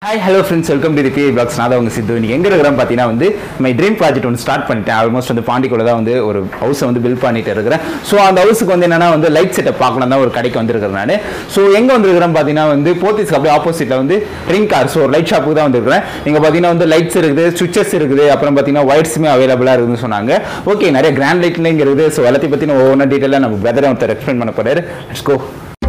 Hi hello friends welcome to the PI box நான் தான் உங்கள் சித்து இன்னைக்கு எங்கே இருக்கிறேன் பார்த்தீங்கன்னா வந்து மை ட்ரீம் ப்ராஜெக்ட் ஒன்று ஸ்டார்ட் பண்ணிட்டேன் ஆல்மோஸ்ட் வந்து பாண்டிக்குள்ள தான் வந்து ஒரு ஹவுஸை வந்து பில்ட் பண்ணிட்டு இருக்கிறேன் ஸோ அந்த ஹவுஸுக்கு வந்து என்னன்னா வந்து லைட் செட்டப் பார்க்கணும் தான் ஒரு கடைக்கு வந்திருக்கிறேன் நான் ஸோ எங்கே வந்திருக்கிறேன் பார்த்தீங்கன்னா வந்து போத்தீஸ்க்கு அப்படியே ஆப்போசிட்டில் வந்து ரிங் கார் ஸோ ஒரு லைட் ஷாப்புக்கு தான் வந்திருக்கிறேன் இங்கே பார்த்தீங்கன்னா வந்து லைட்ஸ் இருக்குது சுவிச்சஸ் இருக்குது அப்புறம் பார்த்தீங்கன்னா ஒயிட்ஸுமே அவைலபிளாக இருக்குதுன்னு சொன்னாங்க ஓகே நிறைய கிராண்ட் லைட்லாம் இங்கே இருக்குது ஸோ எல்லாத்தையும் பற்றி ஒவ்வொன்றா டீட்டெயிலாக நம்ம பிரதரை ஒருத்தர் எக்ஸ்பிளைன் பண்ண போறாரு லெட்ஸ் கோ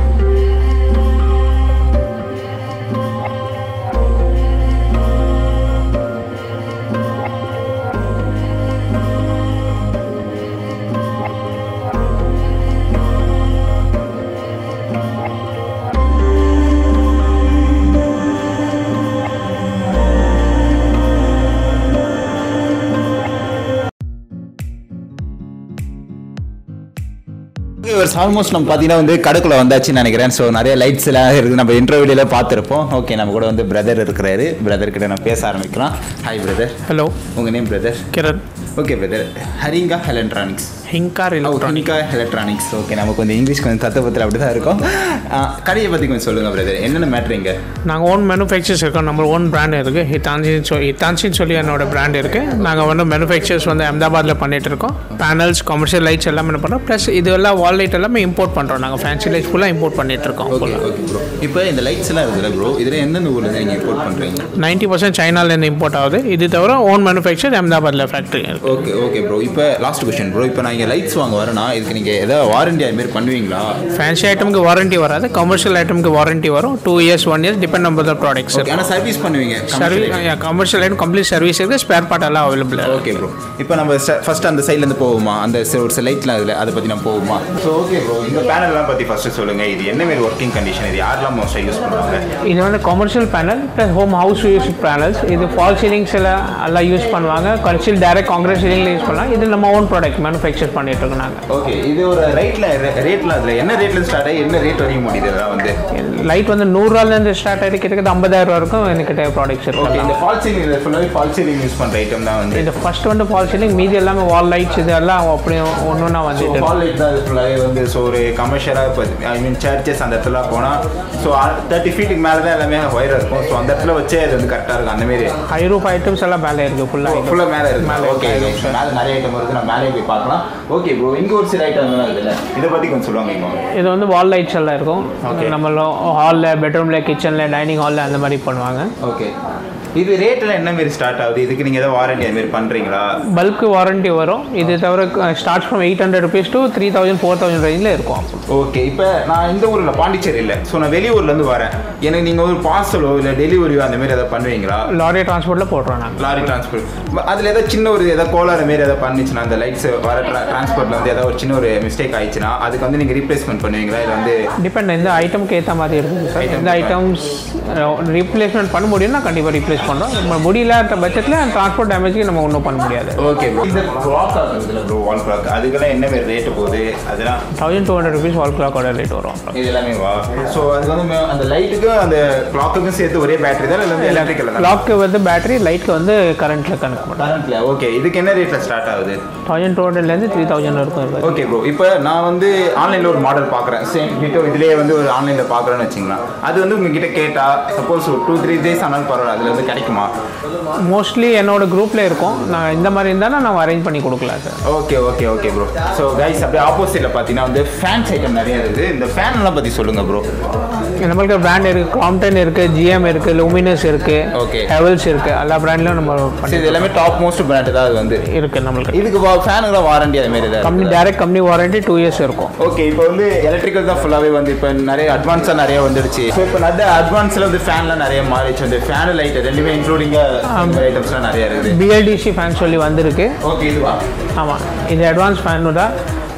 ஆல்மோஸ்ட் நம்ம பார்த்தீங்கன்னா வந்து கடைக்குள்ள வந்தாச்சுன்னு நினைக்கிறேன் ஸோ நிறைய லைட்ஸ் எல்லாம் இருக்குது நம்ம இன்டர்வியூல பார்த்துருப்போம் ஓகே நம்ம கூட வந்து பிரதர் இருக்கிறாரு பிரதர் கிட்ட நம்ம பேச ஆரம்பிக்கலாம் ஹாய் பிரதர் ஹலோ உங்கள் name brother Kiran okay brother ஹரிங்கா எலக்ட்ரானிக்ஸ் ஹிங்கார் எலக்ட்ரானிக் ஹரிங்கா எலக்ட்ரானிக்ஸ் ஓகே நமக்கு கொஞ்சம் இங்கிலீஷ் கொஞ்சம் தத்துவத்தில் அப்படி தான் இருக்கும் ஆ, கடையை பற்றி கொஞ்சம் சொல்லுங்கள் பிரதர் என்னென்ன மேட்ரு இங்கே நாங்கள் ஓன் மேனுஃபேக்சர்ஸ் இருக்கோம் நம்ம ஓன் பிராண்ட் இருக்குது ஹிட்டான்சின்னு சொல்லி ஹிட்டான்சின்னு சொல்லி என்னோட பிராண்ட் இருக்குது நாங்கள் வந்து மேனுஃபேக்சர்ஸ் வந்து அஹமதாபாத்தில் பண்ணிட்டு இருக்கோம் பேனல்ஸ் கமர்ஷியல் லைட்ஸ் எல்லாமே என்ன பண்ணுறோம் ப்ளஸ் இது எல்லாம் வால் லைட் எல்லாமே இம்போர்ட் பண்ணுறோம் நாங்கள் ஃபேன்சி லைட்ஸ் ஃபுல்லாக இம்போர்ட் பண்ணிட்டு இருக்கோம் ஓகே ஓகே ப்ரோ இப்போ இந்த லைட்ஸ் எல்லாம் இருக்குல்ல ப்ரோ இதில் எந்தெந்த ஊர்லேருந்து நீங்கள் இம்போர்ட் பண்ணுறீங்க நைன்ட்டி பர்சன்ட் சைனாலேருந்து இம்போர்ட் ஆகுது இது தவிர ஓன் மேனுஃபேக்சர் அஹமதாபாத்தில் ஃபேக்ட்ரி இருக்குது ஓகே ஓகே ப்ரோ இப்போ லாஸ்ட் கொஸ்டின் ப்ரோ இப்போ நான் இங்கே லைட்ஸ் வாங்க வரேன்னா இதுக்கு நீங்கள் ஏதாவது வாரண்டி அது மாதிரி பண்ணுவீங்களா ஃபேன்சி ஐட்டமுக்கு வாரண்டி வராது கமர்ஷியல் ஐட்டமுக்கு வாரண்டி வரும் two years one years depend number the products okay ஆனால் சர்வீஸ் பண்ணுவீங்க service commercial item complete service இருக்குது ஸ்பேர் பார்ட் எல்லாம் அவைலபிள் ஓகே ப்ரோ இப்போ நம்ம ஃபர்ஸ்ட் அந்த சைட்லேருந்து போவோமா அந்த சி- ஒரு சில லைட்லாம் அதில் அதை பற்றி நம்ம போவோமா ஸோ ஓகே ப்ரோ இந்த பேனல்லாம் பற்றி ஃபஸ்ட்டு சொல்லுங்கள் இது என்ன மாதிரி ஒர்க்கிங் கண்டிஷன் இது யாரெல்லாம் மோஸ்ட்டாக யூஸ் பண்ணுவாங்க இது வந்து commercial panel plus home house use panels இது ஃபால் சீலிங்ஸில் எல்லாம் யூஸ் பண்ணுவாங்க கன்சில் டைரக்ட் காங்கிரஸ் சீலிங்கில் யூஸ் பண்ணலாம் இது நம்ம ஓன் ப்ராடக்ட் மேனுஃபேக்சர் பண்ணிட்டு இருக்கோம் நாங்கள் ஓகே இது ஒரு ரேட்டில் ரேட்டில் அதில் என்ன ரேட்டில் ஸ்டார்ட் ஆகி என்ன ரேட் வரைக்கும் முடியுது இதெல்லாம் வந்து லைட் வந்து நூறுரூவாலேருந்து ஸ்டார்ட் ஆகிட்டு கிட்டத்தட்ட ஐம்பதாயிரம் ரூபா வரைக்கும் என்கிட்ட ப்ராடக்ட்ஸ் ஓகே இருக்கு இந்த ஃபால் சீலிங் இதில் ஃபுல்லாகவே ஃபால் சீலிங் யூஸ் பண்ணுற ஐட்டம் தான் வந்து இது ஃபர்ஸ்ட் வந்து ஃபால் சீலிங் மீதி எல்லாமே வால் லைட்ஸ் இது எல்லாம் அப்படியே ஒன்று ஒன்றா வந்துட்டு இருக்கு. ஃபால் லைட் தான் இது ஃபுல்லாகவே வந்து ஸோ ஒரு கமர்ஷியலாக இப்போ ஐ மீன் சர்ச்சஸ் அந்த இடத்துல போனால் ஸோ தேர்ட்டி ஃபீட்டுக்கு மேலே தான் எல்லாமே ஒயர் இருக்கும் ஸோ அந்த இடத்துல வச்சே அது வந்து கரெக்டாக இருக்கும் அந்த மாதிரி ஹை ரூப் ஐட்டம்ஸ் எல்லாம் மேலே இருக்குது ஃபுல்லாக ஃபுல்லாக மேலே இருக்கு மேலே ஓகே இருக்கு. மேலே நிறைய ஐட்டம் இருக்குது நான் மேலே போய் பார்க்கலாம் ஓகே ப்ரோ இங்கே ஒரு சில ஐட்டம் எல்லாம் இருக்குல்ல இதை பற்றி கொஞ்சம் சொல்லுவாங்க இங்கே இது வந்து வால் லைட்ஸ் எல்லாம் இருக்கும் Okay. நம்ம ஹாலில் பெட்ரூமில் கிச்சனில் டைனிங் ஹாலில் அந்த மாதிரி பண்ணுவாங்க ஓகே இது ரேட்டில் என்ன மாரி ஸ்டார்ட் ஆகுது இதுக்கு நீங்கள் ஏதாவது வாரண்டி அது மாதிரி பண்ணுறீங்களா பல்க் வாரண்டி வரும் இது தவிர start from eight hundred rupees to three thousand four thousand ரேஞ்சில் இருக்கும் ஓகே இப்போ நான் இந்த ஊரில் பாண்டிச்சேரி இல்லை ஸோ நான் வெளியூர்லேருந்து வரேன் எனக்கு நீங்கள் ஒரு பார்சலோ இல்லை டெலிவரியோ அந்த மாதிரி எதாவது பண்ணுவீங்களா லாரி டிரான்ஸ்போர்ட்டில் போடுறோம் நாங்கள் லாரி டிரான்ஸ்போர்ட் அதில் ஏதாவது சின்ன ஒரு ஏதாவது கோளாறு மாரி ஏதாவது பண்ணிச்சுன்னா அந்த லைட்ஸ் வர டிரான்ஸ்போர்ட்டில் வந்து ஏதாவது ஒரு சின்ன ஒரு மிஸ்டேக் ஆயிடுச்சுன்னா அதுக்கு வந்து நீங்கள் ரீப்ளேஸ்மெண்ட் பண்ணுவீங்களா இல்லை வந்து டிபெண்ட் இந்த ஐட்டமுக்கு ஏற்ற மாதிரி இருக்குது சார் எந்த ஐட்டம்ஸ் ரீப்ளேஸ்மெண்ட் பண்ண முடியும்னா கண்டிப்பாக ரீப்ளேஸ் பண்ணுறோம் நம்ம முடியலன்ற பட்சத்தில் டிரான்ஸ்போர்ட் டேமேஜ்க்கு நம்ம ஒன்றும் பண்ண முடியாது ஓகே ப்ரோ இந்த க்ளாக் ஆகுதுல ப்ரோ வால் க்ளாக் அதுக்கெல்லாம் என்ன மாதிரி ரேட்டு போகுது அதெல்லாம் thousand two hundred rupees wall கிளாக்கோட ரேட் வரும் இது எல்லாமே வா ஸோ அது வந்து மே- அந்த லைட்டுக்கும் அந்த கிளாக்குக்கும் சேர்த்து ஒரே பேட்டரி தான் இல்லை வந்து எலக்ட்ரிக்கல் தான் கிளாக்கு வந்து பேட்டரி லைட்டில் வந்து கரண்ட்டில் கனெக்ட் பண்ணுறோம் கரண்ட்ல ஓகே இதுக்கு என்ன ரேட்டில் ஸ்டார்ட் ஆகுது தௌசண்ட் டூ ஹண்ட்ரட்லேருந்து த்ரீ தௌசண்ட் வரைக்கும் இருக்குது ஓகே ப்ரோ இப்போ நான் வந்து ஆன்லைனில் ஒரு மாடல் பார்க்குறேன் சேம் டிட்டோ இதுலேயே வந்து ஒரு ஆன்லைனில் பார்க்குறேன்னு வச்சுங்களேன் அது வந்து உங்ககிட்ட கேட்டால் சப்போஸ் ஒரு டூ த்ரீ டேஸ் ஆனாலும் பரவாயில்ல அதில் வந்து கிடைக்குமா மோஸ்ட்லி என்னோட குரூப்பில் இருக்கும் நான் இந்த மாதிரி இருந்தாலும் நான் அரேஞ்ச் பண்ணி கொடுக்கலாம் sir okay okay okay bro so guys அப்படியே ஆப்போசிட்டில் பார்த்தீங்கன்னா வந்து ஃபேன்ஸ் ஐட்டம் நிறைய இருக்குது இந்த ஃபேன் எல்லாம் பற்றி சொல்லுங்கள் ப்ரோ நம்மளுக்கு பிராண்ட் இருக்குது கிராம்டன் இருக்குது ஜிஎம் இருக்குது லூமினஸ் இருக்குது Okay. ஹெவல்ஸ் இருக்குது எல்லா பிராண்ட்லையும் நம்ம பண்ணி இது எல்லாமே டாப் மோஸ்ட் பிராண்ட் தான் அது வந்து இருக்குது நம்மளுக்கு இதுக்கு ஃபேனுக்குலாம் வாரண்டி அது மாதிரி தான் company direct company warranty two years இருக்கும் ஓகே இப்போ வந்து எலக்ட்ரிக்கல் தான் ஃபுல்லாகவே வந்து இப்போ நிறைய அட்வான்ஸாக நிறைய வந்துடுச்சு ஸோ இப்போ நிறைய அட்வான்ஸில் வந்து ஃபேன்லாம் நிறைய மாறிடுச்சு வந்து ஃபேன் லைட் ரெண்டுமே இன்க்ளூடிங்காக ஐட்டம்ஸ்லாம் நிறைய இருக்குது பிஎல்டிசி ஃபேன் சொல்லி வந்திருக்கு ஓகே இதுவா ஆமாம் இது அட்வான்ஸ் ஃபேன் தான்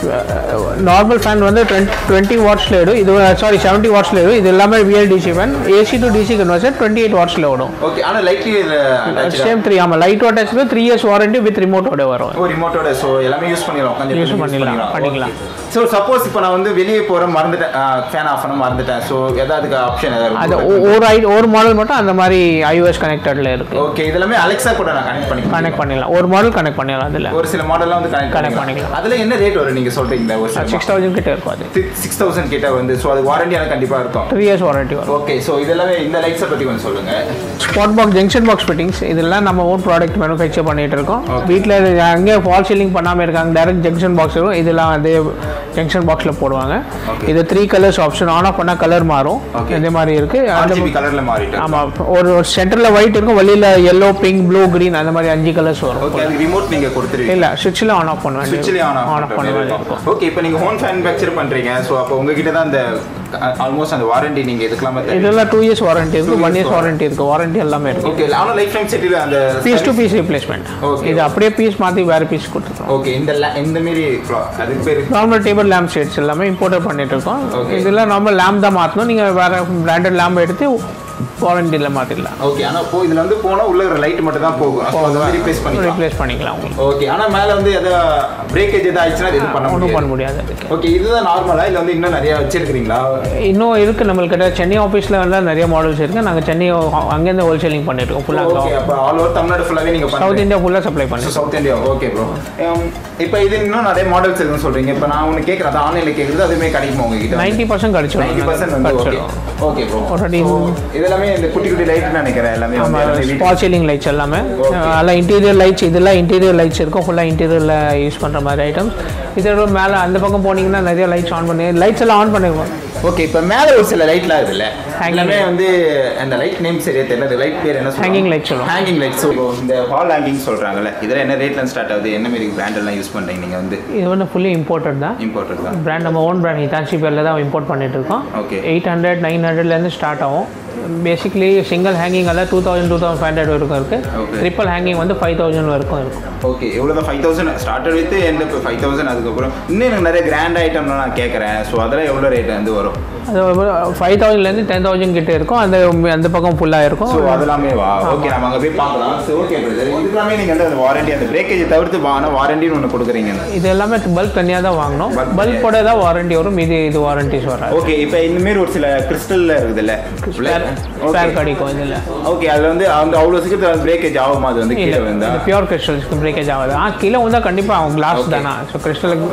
நார்மல் ஃபேன் வந்து டுவெண்ட்டி வாட்ஸில் இடும் இது சாரி செவன்ட்டி வாட்ஸில் இடும் இது எல்லாமே BLDC fan AC to DC conversion twenty eight வாட்ஸில் ஓடும் ஓகே ஆனால் லைட்லி சேம் த்ரீ ஆமாம் light waters three years warranty with ரிமோட்டோட வரும் ஓ ரிமோட்டோட ஸோ எல்லாமே யூஸ் பண்ணிடலாம் உட்காந்து Use பண்ணிடலாம், பண்ணிக்கலாம். ஸோ சப்போஸ் இப்போ நான் வந்து வெளியே போகிறேன் மறந்துட்டேன் ஃபேன் ஆஃப் பண்ண மறந்துட்டேன் ஸோ எதாவது ஆப்ஷன் ஏதாவது அது இருக்கும் ஒ- ஒரு ஐ ஒரு மாடல் மட்டும் அந்த மாதிரி iOS கனெக்டடில் இருக்குது ஓகே இதெல்லாமே அலெக்ஸா கூட நான் கனெக்ட் பண்ணி கனெக்ட் பண்ணிடலாம் ஒரு மாடல் கனெக்ட் பண்ணிடலாம் அதில் ஒரு சில மாடல்லாம் வந்து கனெக்ட் Connect பண்ணிக்கலாம். அதில் என்ன ரேட் வரும் நீங்கள் சொல்றீங்களா ஒரு சிக்ஸ் தௌசண்ட் கிட்ட இருக்கும் அது சிக்ஸ் தௌசண்ட் கிட்ட வந்து ஸோ அது வாரண்டி எனக்கு கண்டிப்பா இருக்கும் த்ரீ இயர்ஸ் வாரண்டி வரும் ஓகே ஸோ இதெல்லாமே இந்த லைட்ஸை பத்தி கொஞ்சம் சொல்லுங்க spot box junction box fittings இதெல்லாம் நம்ம ஓன் ப்ராடக்ட் மேனுஃபேக்சர் பண்ணிட்டு இருக்கோம் Okay. வீட்டில் அங்கே ஃபால் சீலிங் பண்ணாமல் இருக்காங்க டேரக்ட் ஜங்ஷன் பாக்ஸ் இருக்கும் இதெல்லாம் அதே ஜங்ஷன் பாக்ஸில் போடுவாங்க Okay. இது three colours option on off பண்ணால் கலர் மாறும் Okay. இந்த மாதிரி இருக்கு அந்த ஆர்ஜிபி கலர்ல மாறிட்டு ஆமாம் ஒரு சென்டரில் ஒயிட் இருக்கும் வெளியில் எல்லோ பிங்க் ப்ளூ green அந்த மாதிரி அஞ்சு கலர்ஸ் வரும் ஓகே அதுக்கு ரிமோட் நீங்க கொடுத்துருவீங்க இல்லை சுவிட்சில் ஆன் ஆஃப் பண்ண சுவிட்ச்லயே ஆன் வேண்டியது ஆன் ஆஃப் பண்ண வேண்டியது இருக்கும் ஓகே இப்போ நீங்க ஹோம் மேனுஃபேக்சர் பண்றீங்க ஸோ அப்போ உங்ககிட்ட தான் அந்த ஆல்மோஸ்ட் அந்த வாரண்டி நீங்க இதுக்கெல்லாம் இதெல்லாம் டூ இயர்ஸ் வாரண்டி இருக்கு Two one years years warranty இருக்கு வாரண்டி எல்லாமே இருக்கு ஓகே ஆனால் லைஃப் டைம் செட்டில் அந்த piece to piece replacement Okay. இது அப்படியே பீஸ் மாற்றி வேறு பீஸ் கொடுத்துருக்கோம் ஓகே இந்த la- இந்த மாரி clock, அதுக்கு பேர் நார்மல் டேபிள் லேம்ப் ஷேட்ஸ் எல்லாமே இம்போர்ட் பண்ணிட்டு இருக்கோம் Okay. இதெல்லாம் நார்மல் லேம்ப் தான் மாற்றணும் நீங்கள் வேறு பிராண்டட் லேம்ப் எடுத்து வாரண்டியில் மாற்றிடலாம் ஓகே ஆனா போ இதுல வந்து போனா உள்ள ஒரு லைட் மட்டும் தான் போகும் அப்போ அதை ரீப்ளேஸ் பண்ணிக்கலாம் ரீப்ளேஸ் பண்ணிக்கலாம் உங்களுக்கு ஓகே ஆனா மேல வந்து எதாவது பிரேக்கேஜ் எதாவது ஆயிடுச்சுன்னா இது பண்ண ஒன்றும் பண்ண முடியாது முடியாது அதுக்கு ஓகே இதுதான் நார்மலா இல்ல வந்து இன்னும் நிறைய வச்சிருக்கீங்களா இன்னும் இருக்குது நம்மள்கிட்ட சென்னை ஆஃபீஸில் வந்து நிறைய மாடல்ஸ் இருக்குது நாங்கள் சென்னை அங்கேருந்து ஹோல்சேலிங் பண்ணியிருக்கோம் ஃபுல்லாக ஓகே அப்போ ஆல் ஓவர் தமிழ்நாடு ஃபுல்லாவே நீங்க சவுத் பண்ணுறீங்க இந்தியா ஃபுல்லாக சப்ளை பண்ணி சவுத் இந்தியா ஓகே ப்ரோ இப்போ இது இன்னும் நிறைய மாடல்ஸ் இருக்குன்னு சொல்றீங்க இப்போ நான் ஒன்று கேட்குறேன் அது ஆன்லைனில் கேட்குறது அதுவுமே கிடைக்குமா உங்ககிட்ட நைன்ட்டி பர்சன்ட் நைன்டி கிடச்சிடும் பர்சன்ட் வந்து ஓகே கிடச்சிடும் ஓகே ப்ரோ Already- இதெல்லாமே இந்த குட்டி குட்டி லைட் நினைக்கிறேன் எல்லாமே வந்து எல்லாமே வீட்டுக்கு- ஸ்பாட் சீலிங் லைட்ஸ் எல்லாமே Okay. அதெல்லாம் இன்டீரியர் லைட்ஸ் இதெல்லாம் இன்டீரியர் லைட்ஸ் இருக்கும் ஃபுல்லாக இன்டீரியரில் யூஸ் பண்ணுற மாதிரி ஐட்டம்ஸ் இதோட மேலே அந்த பக்கம் போனீங்கன்னா நிறைய லைட்ஸ் ஆன் பண்ணி லைட்ஸ் எல்லாம் ஆன் பண்ணிடுவோம் ஓகே இப்போ மேலே ஒரு சில லைட்லாம் இருக்குல்ல Hanging எல்லாமே வந்து அந்த லைட் நேம் சரியா தெரியல லைட் பேர் என்ன Hanging light சொல்லுவோம். ஹேங்கிங் லைட் ஸோ இந்த ஹால் ஹேங்கிங் சொல்றாங்கல்ல இதெல்லாம் என்ன ரேட்ல ஸ்டார்ட் ஆகுது என்ன மாதிரி பிராண்ட் எல்லாம் யூஸ் பண்றீங்க நீங்க வந்து இது வந்து ஃபுல்லி இம்போர்ட்டட் தான் இம்போர்ட்டட் தான் பிராண்ட் நம்ம ஓன் பிராண்ட் ஹிதாச்சி பேரில் தான் இம்போர்ட் பண்ணிட்டு இருக்கோம் Okay. எயிட் ஹண்ட்ரட் நைன் ஹண்ட்ரட்லேருந்து ஸ்டார்ட் ஆகும் பேசிக்லி சிங்கிள் ஹேங்கிங் எல்லாம் two thousand two thousand five hundred வரைக்கும் இருக்குது Okay. ட்ரிப்பிள் ஹேங்கிங் வந்து ஃபைவ் தௌசண்ட் வரைக்கும் இருக்கும் ஓகே எவ்வளோ தான் five thousand starter with end இப்போ ஃபைவ் தௌசண்ட் அதுக்கப்புறம் இன்னும் எனக்கு நிறைய கிராண்ட் ஐட்டம்லாம் நான் கேட்குறேன் ஸோ அதெல்லாம் எவ்வளோ ரேட் வந்து வரும் அது ஃபைவ் தௌசண்ட்லேருந்து டென் தௌசண்ட் கிட்ட இருக்கும் அந்த அந்த பக்கம் ஃபுல்லாக இருக்கும் ஸோ அதெல்லாமே வா ஓகே நம்ம அங்கே போய் பார்க்கலாம் ஸோ ஓகே பிரதர் இதுக்கெல்லாமே நீங்கள் வந்து அந்த வாரண்டி அந்த பிரேக்கேஜை தவிர்த்து ஆனால் வாரண்டின்னு ஒன்று கொடுக்குறீங்க இது எல்லாமே பல்க் தனியாக தான் வாங்கணும் Bulk பல்கோட தான் வாரண்டி வரும் இது இது வாரண்டிஸ் வராது ஓகே இப்போ இந்த மாதிரி ஒரு சில கிறிஸ்டல்ல இருக்குதுல்ல ஸ்பேர் கிடைக்கும் இதில் ஓகே அது வந்து அந்த அவ்வளோ சீக்கிரத்தில் பிரேக்கேஜ் ஆகுமா அது வந்து கீழே இல்லை விழுந்தா இந்த பியூர் கிறிஸ்டல்ஸ்க்கு பிரேக்கேஜ் ஆகாது ஆ கீழே வந்தால் கண்டிப்பாக ஆகும் கிளாஸ் Okay. தானே ஸோ கிறிஸ்டலுக்கு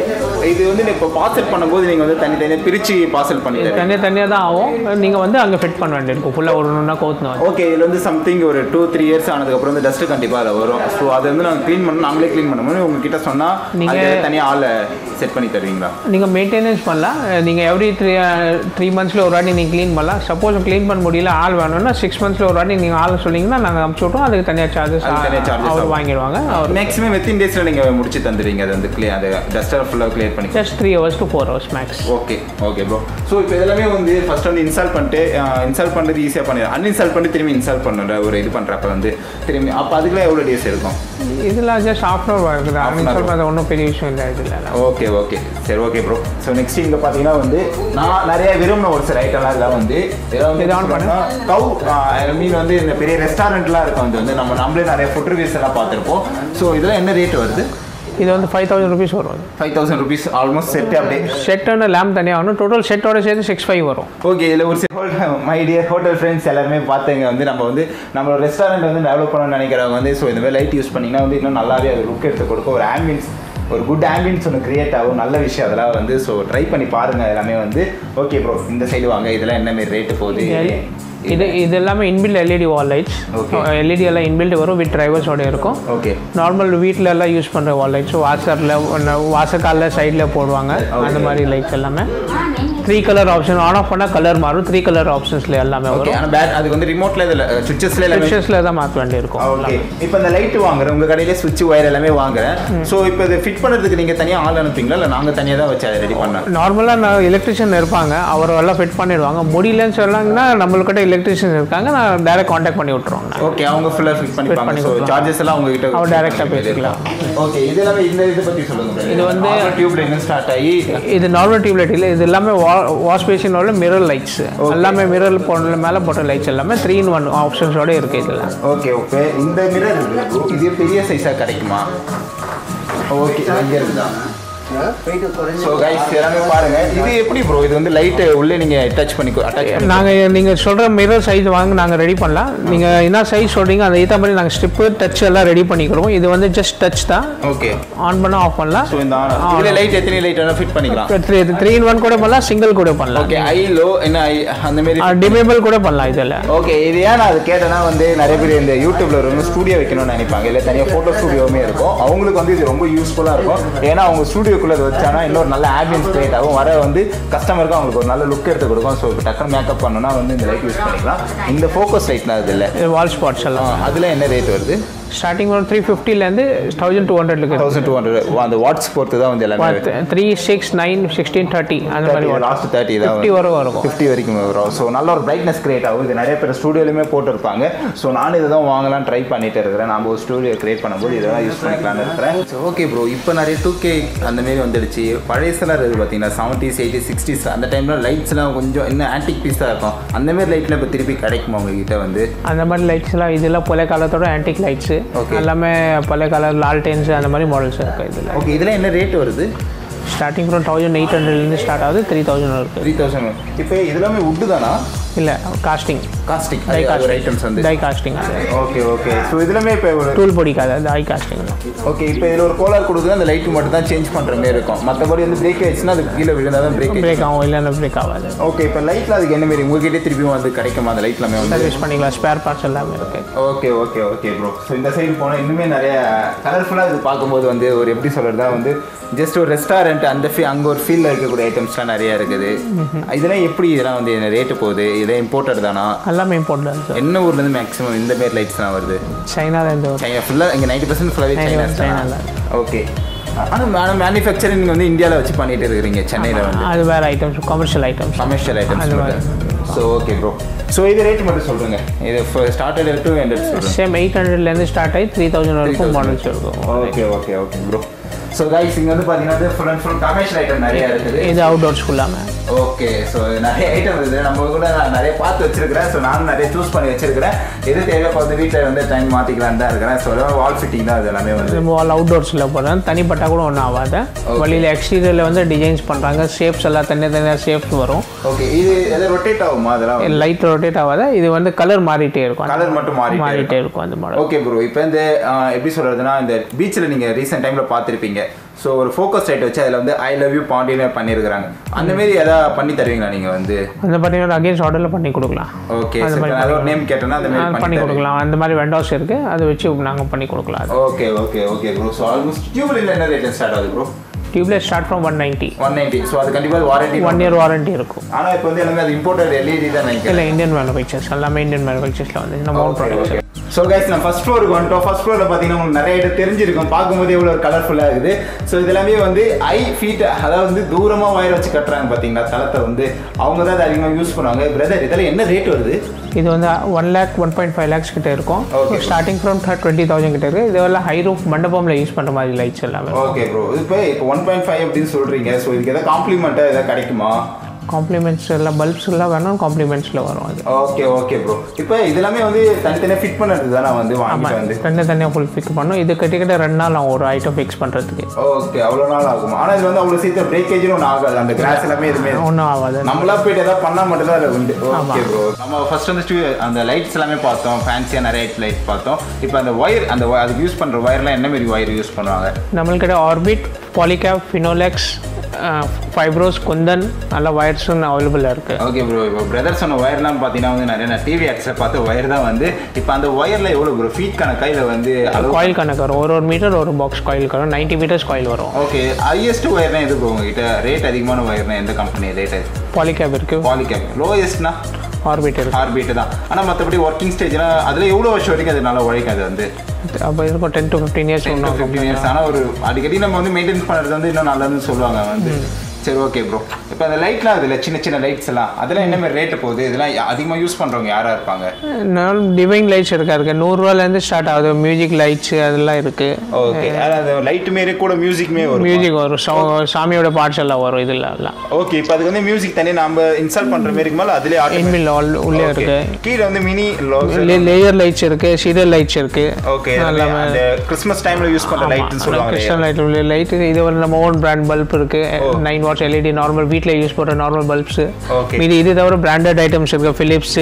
இது வந்து இப்போ பார்சல் பண்ணும்போது நீங்கள் வந்து தனித்தனியாக பிரித்து பார்சல் பண்ணி தரீங்க தனியாக தனியாக தான் ஆகும் நீங்கள் வந்து அங்கே ஃபிட் பண்ண வேண்டியிருக்கும் ஃபுல்லாக ஒரு ஒன்றா கோத்தணும் ஓகே இதில் வந்து சம்திங் ஒரு டூ த்ரீ இயர்ஸ் ஆனதுக்கப்புறம் வந்து டஸ்ட்டு கண்டிப்பாக அதில் வரும் ஸோ அதை வந்து நாங்கள் க்ளீன் பண்ணணும் நாங்களே க்ளீன் பண்ணணும் உங்ககிட்ட சொன்னால் நீங்க- நீங்கள் தனியாக ஆளை செட் பண்ணி தருவீங்களா நீங்கள் மெயின்டெனன்ஸ் பண்ணலாம் நீங்கள் எவ்ரி த்ரீ த்ரீ மந்த்ஸில் ஒரு வாட்டி நீங்கள் க்ளீன் பண்ணலாம் சப்போஸ் க்ளீன் பண்ண முடியல ஆள் வேணும்னா சிக்ஸ் மந்த்ஸில் ஒரு வாட்டி நீங்கள் ஆள் சொன்னீங்கன்னா நாங்கள் அனுப்பிச்சி விட்றோம் அதுக்கு தனியாக சார்ஜஸ் அதுக்கு தனியா charges அவர் ஆகும். வாங்கிடுவாங்க அவர் மேக்ஸிமம் வித்தின் டேஸில் நீங்கள் முடிச்சு தந்துடுவீங்க அது வந்து க்ளீன் அது டஸ்ட்டை ஃபுல்லாக க்ளியர் பண்ணி just three hours to four hours max okay okay bro so இப்போ இதெல்லாமே வந்து ஃபர்ஸ்ட் வந்து இன்ஸ்டால் பண்ணிட்டு இன்ஸ்டால் பண்ணுறது ஈஸியாக பண்ணிடுறேன் அன்இன்ஸ்டால் பண்ணி திரும்பி இன்ஸ்டால் பண்ணுற ஒரு இது பண்ணுறப்ப வந்து திரும்பி அப்போ அதுக்குலாம் எவ்வளோ டேஸ் இருக்கும் இதில் ஜஸ்ட் ஆஃப் அன் ஹவர் இருக்குது Half an hour. அப்படின்னு சொல்கிறது ஒன்றும் பெரிய விஷயம் இல்லை இதில் ஓகே ஓகே சரி ஓகே ப்ரோ ஸோ நெக்ஸ்ட் இங்கே பார்த்தீங்கன்னா வந்து நான் நிறைய விரும்பின ஒரு சில ஐட்டம்லாம் இதெல்லாம் வந்து இதெல்லாம் வந்து இதை on பண்ணு. கவு ஐ மீன் வந்து இந்த பெரிய ரெஸ்டாரண்ட்லாம் இருக்கும் வந்து வந்து நம்ம நம்மளே நிறைய ஃபுட் ரிவ்யூஸ் எல்லாம் பார்த்துருப்போம் ஸோ இதெல்லாம் என்ன ரேட் வருது இது வந்து ஃபைவ் தௌசண்ட் ருபீஸ் வரும் five thousand rupees almost set அப்படியே செட்டுன்னு லேம்ப் தனியாக வரும் டோட்டல் செட்டோட சேர்த்து சிக்ஸ் ஃபைவ் வரும் ஓகே இதில் ஒரு சில மை டியர் ஹோட்டல் ஃப்ரெண்ட்ஸ் எல்லாருமே பார்த்துங்க வந்து நம்ம வந்து நம்மளோட ரெஸ்டாரண்ட் வந்து டெவலப் பண்ணணும்னு நினைக்கிறவங்க வந்து ஸோ இந்த மாதிரி லைட் யூஸ் பண்ணிங்கன்னா வந்து இன்னும் நல்லாவே அது லுக் எடுத்து கொடுக்கும் ஒரு ஆம்பியன்ஸ் ஒரு குட் ஆம்பியன்ஸ் ஒன்று கிரியேட் ஆகும் நல்ல விஷயம் அதெல்லாம் வந்து ஸோ ட்ரை பண்ணி பாருங்கள் எல்லாமே வந்து ஓகே ப்ரோ இந்த சைடு வாங்க இதெல்லாம் என்ன மாதிரி ரேட்டு போகுது இது இது எல்லாமே inbuilt LED wall lights Okay. LED எல்லாம் இன்பில்ட் வரும் வித் டிரைவர்ஸோட இருக்கும் ஓகே நார்மல் வீட்டில் எல்லாம் யூஸ் பண்ணுற வால் லைட்ஸ் வாசரில் வாசக்காலில் சைடில் போடுவாங்க அந்த மாதிரி லைட்ஸ் எல்லாமே three colour option on off பண்ணால் கலர் மாறும் த்ரீ கலர் ஆப்ஷன்ஸில் எல்லாமே ஓகே வரும் ஆனால் பேட் அதுக்கு வந்து ரிமோட்டில் இதில் சுவிச்சஸில் எல்லாமே பிக்சர்ஸில் தான் மாற்ற வேண்டியிருக்கும் ஓகே இப்போ இந்த லைட் வாங்குறேன் உங்கள் கடையிலே சுவிட்ச் ஒயர் எல்லாமே வாங்குறேன் ஸோ இப்போ இது ஃபிட் பண்ணுறதுக்கு நீங்கள் தனியாக ஆள் அனுப்புங்களா இல்லை நாங்கள் தனியாக தான் வச்சு அதை ரெடி பண்ணேன் நார்மலாக நான் எலக்ட்ரிஷியன் இருப்பாங்க அவர் எல்லாம் ஃபிட் பண்ணிடுவாங்க முடியலன்னு சொன்னாங்கன்னா நம்மள்கிட்ட எலக்ட்ரிஷியன் இருக்காங்க நான் டேரெக்ட் காண்டாக்ட் பண்ணி விட்ருவாங்க ஓகே அவங்க ஃபுல்லாக ஃபிட் பண்ணிப்பாங்க பண்ணி ஸோ கொடுக்கலாம். சார்ஜஸ் எல்லாம் உங்ககிட்ட அவர் direct ஆ பேசிக்கலாம். ஓகே இது எல்லாமே இந்த இதை பற்றி சொல்லுங்க இது வந்து- டியூப்ல என்ன ஸ்டார்ட் ஆகி இது நார்மல் டியூப்லைட் இல்லை இது எல்லாமே வா வாஷ் பேஷனோட மிரர் லைட்ஸ் எல்லாமே மிரர் போன மேலே போட்ட லைட்ஸ் எல்லாமே த்ரீ இன் ஒன் ஆப்ஷன்ஸோட இருக்குது இதில் ஓகே ஓகே இந்த மிரர் இது பெரிய சைஸாக கிடைக்குமா ஓகே இங்கே இருக்குதா போயிட்டு குறைஞ்சு ஸோ கைஸ் எல்லாமே பாருங்க இது எப்படி ப்ரோ இது வந்து லைட் உள்ளே நீங்க அட்டாச் பண்ணி அட்டாச் பண்ணி நாங்கள் நீங்கள் சொல்கிற மிரர் சைஸ் வாங்க நாங்கள் ரெடி பண்ணலாம் நீங்கள் என்ன சைஸ் சொல்கிறீங்க அதை ஏற்ற மாதிரி நாங்கள் ஸ்ட்ரிப்பு டச் எல்லாம் ரெடி பண்ணிக்கிறோம் இது வந்து ஜஸ்ட் டச் தான் ஓகே ஆன் பண்ணால் ஆஃப் பண்ணலாம் ஸோ இந்த இதுல லைட் எத்தனை லைட் வேணா ஃபிட் பண்ணிக்கலாம் த்ரீ த்ரீ இன் ஒன் கூட பண்ணலாம் சிங்கிள் கூட பண்ணலாம் ஓகே ஐ லோ என்ன ஐ அந்த மாதிரி டிமேபிள் கூட பண்ணலாம் இதில் ஓகே இது ஏன் நான் அது கேட்டேன்னா வந்து நிறைய பேர் இந்த யூடியூப்ல வந்து ஸ்டூடியோ வைக்கணும்னு நினைப்பாங்க இல்லை தனியாக ஃபோட்டோ ஸ்டூடியோவுமே இருக்கும் அவங்களுக்கு வந்து இது ரொம்ப யூஸ்ஃபுல்லாக இருக்கும் ஏன்னா அவங்க ஸ்டூடியோக்குள்ளே இது வச்சானா இன்னொரு நல்ல ஆம்பியன்ஸ் கிரியேட் ஆகும் வர வந்து கஸ்டமருக்கு அவங்களுக்கு ஒரு நல்ல லுக் எடுத்து கொடுக்கும் ஸோ இப்போ டக்குனு மேக்கப் பண்ணணும்னா வந்து இந்த லைட் யூஸ் பண்ணிக்கலாம் இந்த ஃபோக்கஸ் லைட்னா அது இல்லை இது வால் ஸ்பாட்ஸ் எல்லாம் அதில் என்ன ரேட் வருது ஸ்டார்டிங் ஒரு த்ரீ ஃபிஃப்டிலேருந்து தௌசண்ட் டூ ஹண்ட்ரட் இருக்குது தௌசண்ட் டூ ஹண்ட்ரட் அந்த வாட்ஸ் பொறுத்து தான் வந்து எல்லாமே three six nine sixteen thirty அந்த மாதிரி லாஸ்ட் தேர்ட்டி தான் ஃபிஃப்டி வரும் வரும் ஃபிஃப்டி வரைக்கும் வரும் ஸோ நல்ல ஒரு பிரைட்னஸ் கிரியேட் ஆகும் இது நிறைய பேர் ஸ்டூடியோலையுமே போட்டிருப்பாங்க ஸோ நானும் இதை தான் வாங்கலாம் ட்ரை பண்ணிட்டு இருக்கிறேன் நம்ம ஒரு ஸ்டூடியோ கிரியேட் பண்ணும்போது இதெல்லாம் யூஸ் பண்ணிக்கலாம்னு இருக்கிறேன் ஓகே ப்ரோ இப்போ நிறைய டூ கே அந்த மாரி வந்துடுச்சு பழையசெல்லாம் இருக்குது பார்த்தீங்கன்னா செவன்ட்டீஸ் எயிட்டிஸ் சிக்ஸ்டீஸ் அந்த டைமில் லைட்ஸ்லாம் கொஞ்சம் இன்னும் ஆன்டிக் பீஸாக இருக்கும் அந்த மாதிரி லைட்லாம் இப்போ திருப்பி கிடைக்குமா உங்ககிட்ட வந்து அந்த மாதிரி லைட்ஸ்லாம் இதெல்லாம் பழைய காலத்தோட ஆன்டிக் லைட்ஸு Okay. எல்லாமே பழைய கால லால்டென்ஸ் அந்த மாதிரி மாடல்ஸ் இருக்குது இதில் ஓகே இதில் என்ன ரேட் வருது ஸ்டார்டிங் ஃப்ரம் தௌசண்ட் எயிட் ஹண்ட்ரட்லேருந்து ஸ்டார்ட் ஆகுது த்ரீ தௌசண்ட் இருக்குது த்ரீ தௌசண்ட் இப்போ இதெல்லாமே உட்டு தானா இல்லை casting caustic die casting items வந்து டை காஸ்டிங் அது ஓகே ஓகே ஸோ இதுலமே இப்போ ஒரு டூல் பொடிக்காது அது ஐ காஸ்டிங் ஓகே இப்போ இதில் ஒரு கோலார் கொடுக்குது அந்த லைட்டு மட்டும் தான் சேஞ்ச் பண்ணுற மாதிரி இருக்கும் மற்றபடி வந்து பிரேக் ஆயிடுச்சுன்னா அது கீழே விழுந்தால் தான் பிரேக் பிரேக் ஆகும் இல்லைன்னா பிரேக் ஆகாது ஓகே இப்போ லைட்டில் அதுக்கு என்ன மாரி உங்ககிட்ட திருப்பியும் வந்து கிடைக்குமா அந்த லைட் எல்லாமே வந்து சர்வீஸ் பண்ணிக்கலாம் ஸ்பேர் பார்ட்ஸ் எல்லாமே இருக்குது okay okay okay bro so இந்த சைடு போனால் இன்னுமே நிறைய கலர்ஃபுல்லாக இது பார்க்கும்போது வந்து ஒரு எப்படி சொல்கிறதா வந்து ஜஸ்ட் ஒரு ரெஸ்டாரண்ட் அந்த ஃபீ அங்கே ஒரு ஃபீல்டில் இருக்கக்கூடிய ஐட்டம்ஸ்லாம் நிறையா இருக்குது இதெல்லாம் எப்படி இதெல்லாம் வந்து என்ன ரேட்டு போகுது இதே இம்போர்ட்டட் தானா எல்லாமே இம்பார்ட்டன் தான் சார் என்ன ஊர்லேருந்து மேக்ஸிமம் இந்த மாரி லைட்ஸ்லாம் வருது சைனாலேருந்து வரும் சைனா ஃபுல்லாக இங்கே நைன்டி பர்சன்ட் ஃபுல்லாகவே சைனா சைனால. ஓகே ஆனால் மேடம் மேனுஃபேக்சரிங் நீங்கள் வந்து இந்தியாவில் வச்சு பண்ணிட்டு இருக்கிறீங்க சென்னையில் வந்து அது வேறு items commercial items commercial items அது ஸோ ஓகே ப்ரோ ஸோ இது ரேட் மட்டும் சொல்லுங்க இது ஸ்டார்டட் டூ ஹண்ட்ரட் சொல்லுங்க சேம் எயிட் ஹண்ட்ரட்லேருந்து ஸ்டார்ட் ஆகி த்ரீ தௌசண்ட் வரைக்கும் மாடல்ஸ் இருக்கும் okay okay okay bro so guys இங்கே வந்து பார்த்தீங்கன்னா full and full commercial item நிறைய இருக்குது இது அவுட்டோர்ஸ் ஃபுல்லாமே ஓகே ஸோ நிறைய ஐட்டம் இருக்குது நம்ம கூட நான் நிறைய பார்த்து வச்சிருக்கிறேன் ஸோ நானும் நிறைய சூஸ் பண்ணி வச்சிருக்கிறேன் எது தேவையோ பார்த்து வீட்டில் வந்து டைம் மாற்றிக்கலான்னு தான் இருக்கிறேன் ஸோ வால் ஃபிட்டிங் தான் அது எல்லாமே வந்து வால் அவுட்டோர்ஸில் போடுறேன் தனிப்பட்டா கூட ஒன்றும் ஆகாது வழியில் எக்ஸ்டீரியரில் வந்து டிசைன்ஸ் பண்ணுறாங்க ஷேப்ஸ் எல்லாம் தனியாக தனியாக ஷேப்ஸ் வரும் ஓகே இது எதாவது ரொட்டேட் ஆகுமா அதெல்லாம் லைட் ரொட்டேட் ஆகாத இது வந்து கலர் மாறிட்டே இருக்கும் கலர் மட்டும் மாறி மாறிட்டே இருக்கும் அந்த மாடல் ஓகே ப்ரோ இப்போ இந்த ஆஹ், எப்படி சொல்றதுன்னா இந்த பீச்சில் நீங்கள் ரீசெண்ட் டைமில் பார்த்துருப்பீங்க ஸோ ஒரு ஃபோக்கஸ் லைட் வச்சு அதில் வந்து ஐ லவ் யூ பாண்டின்னு பண்ணியிருக்கிறாங்க அந்த மாதிரி எதாவது பண்ணி தருவீங்களா நீங்கள் வந்து அந்த பார்த்தீங்கன்னா அகேன்ஸ்ட் ஆர்டரில் பண்ணி கொடுக்கலாம் ஓகே அந்த மாதிரி அது ஒரு நேம் கேட்டேன்னா அந்த மாதிரி பண்ணி பண்ணி கொடுக்கலாம் கொடுக்கலாம் அந்த மாதிரி வெண்டாஸ் இருக்குது அதை வச்சு நாங்கள் பண்ணி கொடுக்கலாம் அது okay okay okay bro so almost டியூப்ல என்ன ரேட் ஸ்டார்ட் ஆகுது bro tubelight start from one ninety one ninety so அது கண்டிப்பாக வாரண்டி ஒன் இயர் வாரண்டி இருக்கும் ஆனால் இப்போ வந்து எல்லாமே அது இம்போர்ட்டட் எல்இடி தான் நினைக்கிறேன் இல்லை இந்தியன் மேனுஃபேக்சர்ஸ் எல்லாமே இந்தியன் மேனுஃபேக்சர்ஸில் வந்து நம்ம ஓன் ப்ராடக்ட்ஸ் ஸோ கைஸ் நான் ஃபர்ஸ்ட் ஃப்ளோருக்கு வந்துட்டோம் ஃபர்ஸ்ட் ஃப்ளோரில் பார்த்தீங்கன்னா உங்களுக்கு நிறைய இடம் தெரிஞ்சிருக்கும் பார்க்கும்போது எவ்வளோ ஒரு கலர்ஃபுல்லாக இருக்குது ஸோ இது எல்லாமே வந்து ஐ ஃபீட் அதாவது வந்து தூரமாக வயர் வச்சு கட்டுறாங்க பார்த்தீங்களா தளத்தை வந்து அவங்க தான் அதை அதிகமாக யூஸ் பண்ணுவாங்க பிரதர் இதெல்லாம் என்ன ரேட் வருது இது வந்து one lakh one point five lakhs கிட்ட இருக்கும் Okay. Starting from twenty thousand கிட்ட இருக்குது இதெல்லாம் ஹை ரூஃப் மண்டபமில் யூஸ் பண்ணுற மாதிரி லைட்ஸ் எல்லாமே ஓகே ப்ரோ இப்போ இப்போ ஒன் பாயிண்ட் ஃபைவ் அப்படின்னு சொல்கிறீங்க ஸோ இதுக்கு எதாவது காம்ப்ளிமெண்ட்டாக எதாவது கிடைக்குமா காம்ப்ளிமெண்ட்ஸ் எல்லாம் பல்ப்ஸ் எல்லாம் வேணும் காம்ப்ளிமெண்ட்ஸில் வரும் அது ஓகே ஓகே ப்ரோ இப்போ இது எல்லாமே வந்து தனித்தனியாக ஃபிட் பண்ணுறது தான் நான் வந்து வாங்கிட்டு வந்து தனி தனியாக ஃபுல் ஃபிக் பண்ணும் இது கிட்டக்கிட்ட ரெண்டு நாள் ஆகும் ஒரு ஐட்டம் ஃபிக்ஸ் பண்ணுறதுக்கு ஓகே அவ்வளோ நாள் ஆகும் ஆனால் இது வந்து அவ்வளோ சீக்கிரம் பிரேக்கேஜும் ஒன்றும் ஆகாது அந்த கிராஸ் எல்லாமே எதுவுமே ஒன்றும் ஆகாது நம்மளா போயிட்டு ஏதாவது பண்ணா மட்டும் தான் உண்டு ஓகே ப்ரோ நம்ம ஃபர்ஸ்ட் வந்து stu- அந்த லைட்ஸ் எல்லாமே பார்த்தோம் ஃபேன்சியாக நிறைய லைட் பார்த்தோம் இப்போ அந்த ஒயர் அந்த wi- அதுக்கு யூஸ் பண்ணுற ஒயர்லாம் என்ன மாதிரி ஒயர் யூஸ் பண்ணுவாங்க நம்மள்கிட்ட ஆர்பிட் பாலிகேப் ஃபினோலெக்ஸ் ஃபைப்ரோஸ் குந்தன் நல்ல ஒயர்ஸும் அவைலபிளாக இருக்குது ஓகே ப்ரோ இப்போ பிரதர் சொன்ன ஒயர்லாம் பார்த்தீங்கன்னா வந்து நிறைய நான் டிவி ஆக்ஸில் பார்த்த ஒயர் தான் வந்து இப்போ அந்த ஒயரில் எவ்வளோ ப்ரோ ஃபீட் கணக்காக வந்து அளவு காயில் கணக்கு வரும் ஒரு ஒரு மீட்டர் ஒரு பாக்ஸ் காயில் வரும் 90 மீட்டர்ஸ் காயில் வரும் ஓகே ஹையஸ்ட் ஒயர்னா எது ப்ரோ உங்ககிட்ட ரேட் அதிகமான ஒயர்னா எந்த கம்பெனி ரேட் பாலிகேப் இருக்குது பாலிகேப் லோயஸ்ட்னா ஆர்பிட் இருக்குது ஆர்பிட் தான் ஆனால் மற்றபடி ஒர்க்கிங் ஸ்டேஜ்லாம் அதில் எவ்வளோ வருஷம் வரைக்கும் அது நல்லா உழைக்காது வந்து அப்போ இருக்கும் டென் டு ஃபிஃப்டீன் இயர்ஸ் ஒன்றும் ஃபிஃப்டீன் இயர்ஸ் ஆனால் ஒரு அடிக்கடி நம்ம வந்து மெயின்டைன் பண்ணுறது வந்து இன்னும் நல்லதுன்னு சொல்லுவாங்க வந்து சரி ஓகே ப்ரோ இப்போ அந்த லைட்லாம் அதில் சின்ன சின்ன லைட்ஸ் எல்லாம் அதெல்லாம் என்ன மாதிரி ரேட்டு போகுது இதெல்லாம் அதிகமாக யூஸ் பண்ணுறவங்க யாராக இருப்பாங்க நார்மல் டிவைன் லைட்ஸ் இருக்கா இருக்கு நூறுரூவாலேருந்து ஸ்டார்ட் ஆகுது மியூசிக் லைட்ஸ் அதெல்லாம் இருக்குது ஓகே அது லைட் மாரி கூட மியூசிக்மே வரும் மியூசிக் வரும் சா- சாமியோட பார்ட்ஸ் எல்லாம் வரும் இதில் எல்லாம் ஓகே இப்போ அதுக்கு வந்து மியூசிக் தனி நம்ம இன்ஸ்டால் பண்ணுற மாரி மேலே அதிலே ஆட்டோ இன்பில் ஆல் உள்ளே இருக்கு கீழே வந்து மினி லேயர் லைட்ஸ் இருக்கு சீரியல் லைட்ஸ் இருக்கு ஓகே அந்த கிறிஸ்மஸ் டைம்ல யூஸ் பண்ற லைட்னு சொல்லுவாங்க கிறிஸ்டன் லைட் உள்ள லைட் இது ஒரு நம்ம ஓன் பிராண்ட் பல்ப் இருக்கு நைன் வாட்ஸ் எல்இடி நார்மல் வீட்டில் யூஸ் பண்ணுற நார்மல் பல்ப்ஸ் ஓகே இது இது தவிர பிராண்டட் ஐட்டம்ஸ் இருக்கு ஃபிலிப்ஸ்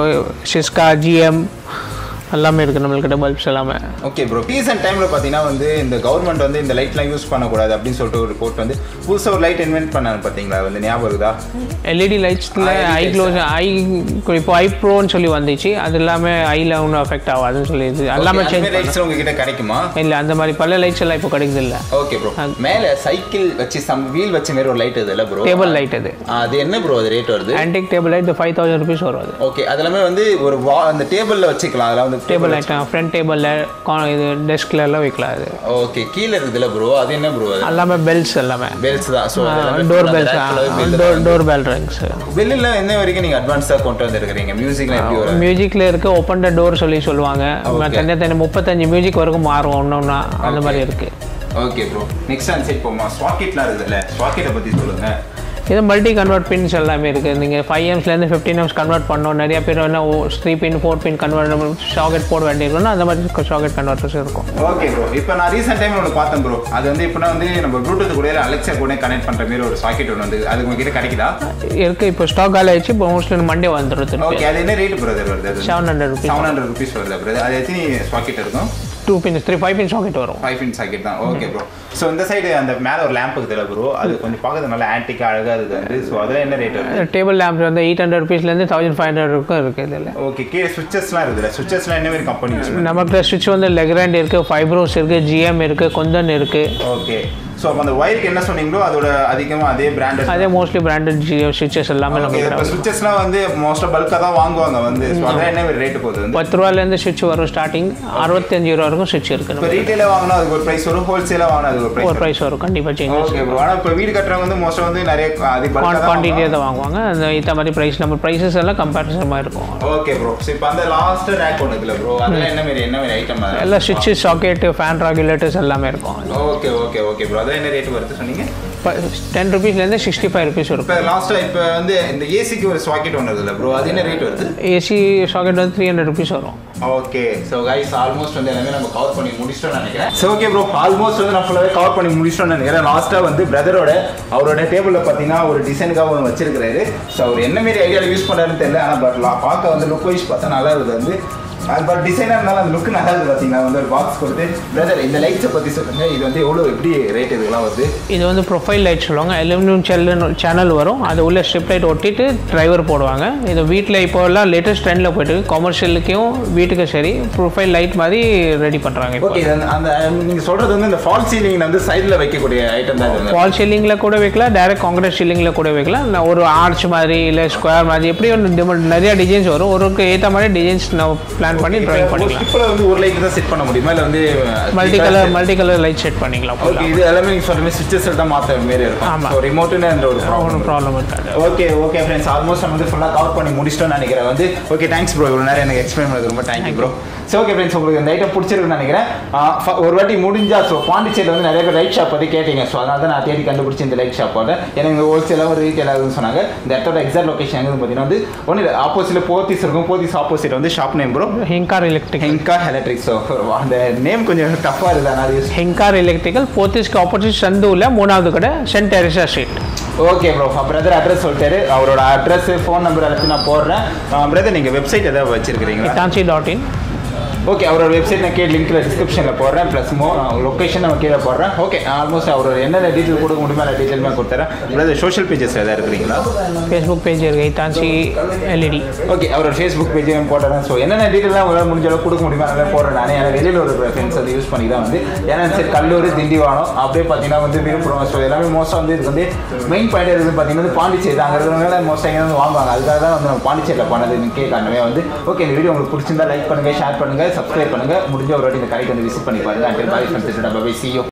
சிஸ்கா ஜிஎம் எல்லாமே இருக்கு நம்மள்கிட்ட பல்ப்ஸ் எல்லாமே ஓகே ப்ரோ ரீசெண்ட் டைம்ல பாத்தீங்கன்னா வந்து இந்த கவர்மெண்ட் வந்து இந்த லைட்லாம் யூஸ் பண்ணக்கூடாது அப்படின்னு சொல்லிட்டு ஒரு ரிப்போர்ட் வந்து புதுசா ஒரு லைட் இன்வென்ட் பண்ணாங்க பாத்தீங்களா வந்து ஞாபகம் இருக்குதா எல்இடி லைட்ஸில் LED eye lights. Close eye இப்போ ஐ ப்ரோன்னு சொல்லி வந்துச்சு அது எல்லாமே ஐயில் ஒன்றும் அஃபெக்ட் ஆகாதுன்னு சொல்லி இது எல்லாமே சேஞ்ச் லைட்ஸ் உங்ககிட்ட கிடைக்குமா இல்லை அந்த மாதிரி பல லைட்ஸ் எல்லாம் இப்போ கிடைக்குது இல்லை ஓகே ப்ரோ மேல சைக்கிள் வச்சு சம் வீல் வச்ச மாதிரி ஒரு லைட் இதுல ப்ரோ டேபிள் லைட் அது அது என்ன ப்ரோ அது ரேட் வருது antique table light five thousand rupees வரும் அது ஓகே அதெல்லாமே வந்து ஒரு வா அந்த டேபிள்ல வச்சுக்கலாம் அதெல்லாம் வந்து டேபிள் லைட் ஃப்ரண்ட் டேபிளில் இது டெஸ்கில் எல்லாம் வைக்கலாம் அது ஓகே கீழே இருக்குதுல ப்ரோ அது என்ன ப்ரோ அது எல்லாமே பெல்ஸ் எல்லாமே பெல்ஸ் தான் so door bells door door bell rings பெல்லில் என்ன வரைக்கும் நீங்க அட்வான்ஸாக கொண்டு வந்திருக்கிறீங்க மியூசிக்லாம் எப்படி வரும் மியூசிக்கில் இருக்க ஓப்பன் த டோர் சொல்லி சொல்லுவாங்க தனியாக தனி முப்பத்தஞ்சு மியூசிக் வரைக்கும் மாறும் ஒன்று ஒன்றா அந்த மாதிரி இருக்கு ஓகே ப்ரோ நெக்ஸ்ட் அந்த சைட் போமா ஸ்வாக்கெட்லாம் இருக்குதுல்ல ஸ்வாக்கெட்டை பற்றி சொல்லுங்க இது மல்டி கன்வெர்ட் பின்ஸ் எல்லாமே இருக்குது நீங்கள் ஃபைவ் எம்ஸ்லேருந்து ஃபிஃப்டின் எம்ஸ் கன்வெர்ட் பண்ணோம் நிறைய பேர் என்ன three pin four pin convert socket போட வேண்டியிருக்கும்னா அந்த மாதிரி ஷாக்கெட் கன்வெர்ட்டர்ஸ் இருக்கும் ஓகே ப்ரோ இப்போ நான் ரீசெண்ட் டைம் ஒன்று பார்த்தேன் ப்ரோ அது வந்து இப்போ வந்து நம்ம ப்ளூடூத் கூட அலெக்ஸா கூட கனெக்ட் பண்ணுற மாதிரி ஒரு சாக்கெட் ஒன்று வந்து அது உங்ககிட்ட கிடைக்குதா இருக்குது இப்போ ஸ்டாக் கால் ஆயிடுச்சு இப்போ மோஸ்ட்லி மண்டே வந்துடும் ஓகே அது என்ன ரேட் பிரதர் வருது அது seven hundred rupees seven hundred rupees வருது பிரதர் அது எத்தனை சாக்கெட் இருக்கும் two pins three five pin socket வரும் ஃபைவ் பின் சாக்கெட் தான் ஓகே ப்ரோ ஸோ இந்த சைடு அந்த மேலே ஒரு லேம்ப் இருக்குதுல்ல ப்ரோ அது கொஞ்சம் பார்க்கறது நல்லா ஆன்டிக்காக அழகாக இருக்குது வந்து ஸோ அதில் என்ன ரேட் வருது டேபிள் லேம்ப்ஸ் வந்து எயிட் ஹண்ட்ரட் ருபீஸ்லேருந்து தௌசண்ட் ஃபைவ் ஹண்ட்ரட் இருக்கும் இருக்குது இதில் ஓகே கீழே சுவிச்சஸ்லாம் இருக்குதுல்ல சுவிச்சஸ்லாம் என்ன மாதிரி கம்பெனி யூஸ் நமக்கு சுவிட்ச் வந்து லெக்ராண்ட் இருக்குது ஃபைப்ரோஸ் இருக்குது ஜிஎம் இருக்குது கொந்தன் இருக்குது ஓகே ஸோ அப்போ அந்த ஒயருக்கு என்ன சொன்னீங்களோ அதோட அதிகமாக அதே பிராண்டட் அதே மோஸ்ட்லி பிராண்டட் ஜியோ சுவிட்சஸ் எல்லாமே நம்ம இப்போ சுவிச்சஸ்லாம் வந்து மோஸ்ட்டாக பல்காக தான் வாங்குவாங்க வந்து ஸோ அதான் என்ன ரேட்டு போகுது வந்து பத்து ரூபாலேருந்து சுவிட்ச் வரும் ஸ்டார்டிங் அறுபத்தஞ்சு ரூபா வரைக்கும் சுவிட்ச் இருக்குது இப்போ நம்ம ரீட்டெயிலாக வாங்கினா அதுக்கு ஒரு ப்ரைஸ் வரும் ஹோல்சேலாக வாங்கினா அதுக்கு ஒரு ஒரு ப்ரைஸ் ப்ரைஸ் வரும் கண்டிப்பாக சேஞ்ச் ஓகே ப்ரோ ஆனால் இப்போ வீடு கட்டுறவங்க வந்து மோஸ்ட்டாக வந்து நிறைய அது குவான்டிட்டியாக தான் வாங்குவாங்க அந்த இந்த மாதிரி ப்ரைஸ் நம்ம ப்ரைஸஸ் எல்லாம் கம்பேரிசமாக இருக்கும் ஓகே ப்ரோ ஸோ இப்போ அந்த லாஸ்ட் ரேக் ஒன்று இருக்குல்ல ப்ரோ அதில் என்ன மாதிரி என்ன மாதிரி ஐட்டம் எல்லாம் சுவிட்சு சாக்கெட்டு ஃபேன் ரெகுலேட்டர்ஸ் எல்லாமே இருக்கும் ஓகே ஓகே ஓகே ப்ரோ அதான் என்ன ரேட் வருது சொன்னீங்க இப்போ டென் ருபீஸ்லேருந்து சிக்ஸ்டி ஃபைவ் ருபீஸ் இப்போ இருக்கும் லாஸ்ட்டாக இப்போ வந்து இந்த ஏசிக்கு ஒரு சாக்கெட் ஒன்று இருக்குல்ல ப்ரோ அது என்ன ரேட் வருது ஏசி சாக்கெட் வந்து த்ரீ ஹண்ட்ரட் ருபீஸ் வரும் ஓகே ஸோ கைஸ் ஆல்மோஸ்ட் வந்து எல்லாமே நம்ம கவர் பண்ணி முடிச்சிட்டோம்னு நினைக்கிறேன் ஸோ ஓகே ப்ரோ ஆல்மோஸ்ட் வந்து நான் ஃபுல்லாகவே கவர் பண்ணி முடிச்சிட்டோம்னு நினைக்கிறேன் லாஸ்ட்டாக வந்து பிரதரோட அவரோட டேபிளில் பார்த்தீங்கன்னா ஒரு டிசைனுக்காக ஒன்று வச்சிருக்கிறாரு ஸோ அவர் என்ன மாரி ஐடியாவில் யூஸ் பண்ணுறாருன்னு தெரியல ஆனால் பட் பார்க்க வந்து லுக் வைஸ் பார்த்தா நல்லா இருக்குது வந்து பட் டிசைனாக இருந்தாலும் அந்த லுக் நல்லா இருக்குது பார்த்தீங்கன்னா வந்து ஒரு பாக்ஸ் கொடுத்து பிரதர் இந்த லைட்ஸை பற்றி சொல்லுங்கள் இது வந்து எவ்வளோ எப்படி ரேட் இதுக்கெல்லாம் வருது இது வந்து ப்ரொஃபைல் லைட் சொல்லுவாங்க அலுமினியம் செல்லுன்னு சேனல் வரும் அது உள்ள ஸ்ட்ரிப் லைட் ஒட்டிட்டு டிரைவர் போடுவாங்க இது வீட்டில் இப்போ எல்லாம் லேட்டஸ்ட் ட்ரெண்டில் போயிட்டு கமர்ஷியலுக்கும் வீட்டுக்கும் சரி ப்ரொஃபைல் லைட் மாதிரி ரெடி பண்ணுறாங்க இப்போ ஓகே அந்த நீங்கள் சொல்கிறது வந்து இந்த ஃபால் சீலிங் வந்து சைடில் வைக்கக்கூடிய ஐட்டம் தான் இது வால் சீலிங்கில் கூட வைக்கலாம் டைரக்ட் காங்கிரீட் சீலிங்கில் கூட வைக்கலாம் இல்லை ஒரு ஆர்ச் மாதிரி இல்லை ஸ்கொயர் மாதிரி எப்படி ஒன்று டிம- நிறைய டிசைன்ஸ் வரும் ஒருக்கு ஏற்ற மாதிரி டிசைன்ஸ் நம்ம பிளான் பண்ணி ட்ராயிங் பண்ணிக்கலாம் இப்போ வந்து ஒரு லைட் தான் செட் பண்ண முடியுமா இல்லை வந்து multi colour multi colour light set பண்ணிக்கலாம் ஓகே இது எல்லாமே நீங்கள் சொல்ற மாதிரி சுவிச்சஸ் தான் மாற்ற மாரி இருக்கும் ஆமா. ஸோ ரிமோட்டுன்னு அந்த ஒரு ப்ராப்ளம் ஒன்றும் ப்ராப்ளம் இருக்காது ஓகே ஓகே ஃப்ரெண்ட்ஸ் ஆல்மோஸ்ட் நம்ம வந்து ஃபுல்லாக கவர் பண்ணி முடிச்சிட்டோம்னு நினைக்கிறேன் வந்து ஓகே தேங்க்ஸ் ப்ரோ இவ்வளோ நேரம் எனக்கு எக்ஸ்பிளைன் பண்ணது ரொம்ப thank you bro so okay friends உங்களுக்கு இந்த ஐட்டம் பிடிச்சிருக்குன்னு நினைக்கிறேன் ஆ, ஃப- ஒரு வாட்டி முடிஞ்சா ஸோ பாண்டிச்சேரியில் வந்து நிறைய பேர் லைட் ஷாப் பற்றி கேட்டீங்க ஸோ அதனால தான் நான் தேடி கண்டுபிடிச்சி இந்த லைட் ஷாப் போட்டேன் எனக்கு ஹோல்சேலாக ஒரு ரீட்டெயிலாக சொன்னாங்க இந்த இடத்தோட எக்ஸாக்ட் லொகேஷன் எங்கே பார்த்தீங்கன்னா வந்து ஒன்று இல்லை ஆப்போசிட்டில் போத்தீஸ் இருக்கும் போத்தீஸ் ஆப்போசிட் வந்து ஷாப் நேம் ப்ரோ ஹிங்கார் எலக்ட்ரிக் ஹெங்கா எலக்ட்ரிக் ஸோ அந்த நேம் கொஞ்சம் டஃப்பாக இருக்குது அதனால யூஸ் ஹெங்கார் எலக்ட்ரிக்கல் போத்திஸ்க்கு ஆப்போசிட் சந்தூவில் மூணாவது கடை Saint Teresa street okay bro brother address சொல்லிட்டாரு அவரோட அட்ரஸ் ஃபோன் நம்பர் எல்லாத்தையும் நான் போடுறேன் பிரதர் நீங்கள் வெப்சைட் எதாவது வச்சிருக்கிறீங்களா டான்சி டாட் இன் ஓகே அவரோட வெப்சைட் நான் கீழே லிங்க்ல டிஸ்கிரிப்ஷனில் போடுறேன் ப்ளஸ் மோ லொக்கேஷன் நம்ம கீழே போடுறேன் ஓகே ஆல்மோஸ்ட் அவரோட என்னென்ன டீட்டெயில் கொடுக்க முடியுமோ எல்லா டீட்டெயிலுமே கொடுத்துறேன் பிரதர் சோஷியல் பேஜஸ் எதாவது இருக்கிறீங்களா ஃபேஸ்புக் பேஜ் இருக்கு டான்சி எல்இடி ஓகே அவரோட ஃபேஸ்புக் பேஜையும் போட்டுறேன் ஸோ என்னென்ன டீட்டெயிலாம் உங்களால் முடிஞ்ச அளவுக்கு கொடுக்க முடியுமோ அதெல்லாம் போடுறேன் நானே எனக்கு வெளியில் ஒரு ஃப்ரெண்ட்ஸ் வந்து யூஸ் பண்ணி தான் வந்து ஏன்னா சரி கல்லூரி திண்டிவானம் அப்படியே பார்த்தீங்கன்னா வந்து விழுப்புரம் ஸோ எல்லாமே மோஸ்ட்டாக வந்து இதுக்கு வந்து மெயின் பாயிண்ட் இருக்குது பார்த்தீங்கன்னா வந்து பாண்டிச்சேரி தான் அங்கே இருக்கிறவங்க மோஸ்ட்டாக எங்கே வந்து வாங்குவாங்க அதுக்காக தான் வந்து நம்ம பாண்டிச்சேரியில் பண்ணது முக்கிய காரணமே வந்து ஓகே இந்த வீடியோ உங்களுக்கு பிடிச்சிருந்தா லைக் பண்ணுங்கள் ஷேர் பண்ணுங்கள் சப்ஸ்கிரைப் பண்ணுங்கள் முடிஞ்ச ஒரு வாட்டி இந்த கடைக்கு வந்து விசிட் பண்ணி பாருங்க until bye friends bye see you